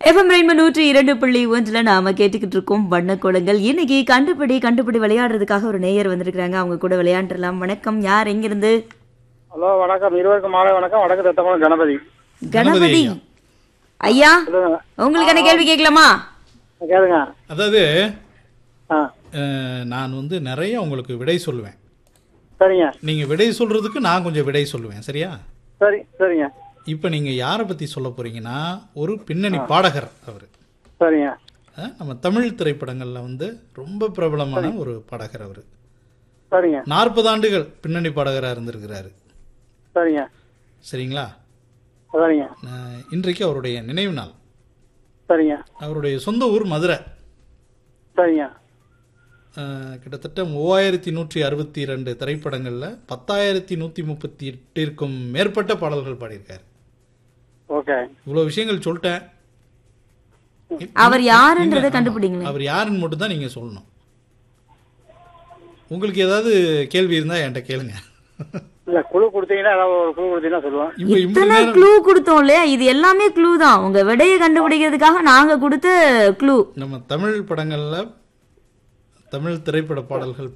FM rainbow நூற்றி இரண்டு புள்ளி ஒன்றுல நாம கேட்டுக்கிட்டு இருக்கோம் வண்ணக்கோலங்கள் இன்னைக்கு கண்டுபிடி கண்டுபிடி விளையாடுறதுக்காக ஒரு நேயர் வந்திருக்கிறாங்க அவங்க கூட விளையாண்டுலாம் வணக்கம் யார் எங்கிருந்து ஹலோ வணக்கம் இருவருக்கும் மாலை வணக்கம் வடக்கு தத்தகுளம் கணபதி கணபதி ஐயா சொல்லுங்க உங்களுக்கு என்ன கேள்வி கேட்கலாமா கேளுங்க அதாவது ஆ அஹ், நான் வந்து நிறைய உங்களுக்கு விடை சொல்லுவேன் சரிங்க நீங்க விடை சொல்றதுக்கு நான் கொஞ்சம் விடை சொல்லுவேன் சரியா சரி சரிங்க இப்போ நீங்க யாரை பத்தி சொல்ல போறீங்கன்னா ஒரு பின்னணி பாடகர் அவர் சரிங்க நம்ம தமிழ் திரைப்படங்கள்ல வந்து ரொம்ப பிரபலமான ஒரு பாடகர் அவர் சரிங்க நாற்பது ஆண்டுகள் பின்னணி பாடகராக இருந்திருக்கிறாரு சரிங்க சரிங்களா சரிங்க அஹ், இன்றைக்கு அவருடைய நினைவு நாள் சரிங்க அவருடைய சொந்த ஊர் மதுரை சரிங்க அஹ், கிட்டத்தட்ட மூவாயிரத்தி நூற்றி அறுபத்தி ரெண்டு திரைப்படங்களில் பத்தாயிரத்தி நூற்றி முப்பத்தி எட்டிற்கும் மேற்பட்ட பாடல்கள் பாடியிருக்காரு ஓகே இவ்வளோ விஷயங்கள் சொல்லிட்டேன் அவர் யாருன்றதை ஆமா. கண்டுபிடிங்களேன் அவர் யாருன்னு மட்டும் தான் நீங்கள் சொல்லணும் உங்களுக்கு ஏதாவது கேள்வி இருந்தால் என்கிட்ட கேளுங்க இல்ல குழு கொடுத்தீங்கன்னா ஏதாவது ஒரு குழு கொடுத்தீங்கன்னா சொல்லுவேன் இப்போ இப்படி இத்தனை நேரம் க்ளூ கொடுத்தோம் இல்லையா இது எல்லாமே க்ளூ தான் உங்க விடையை கண்டுபிடிக்கிறதுக்காக நாங்க கொடுத்த க்ளூ நம்ம தமிழ் படங்களில் தமிழ் திரைப்பட பாடல்கள்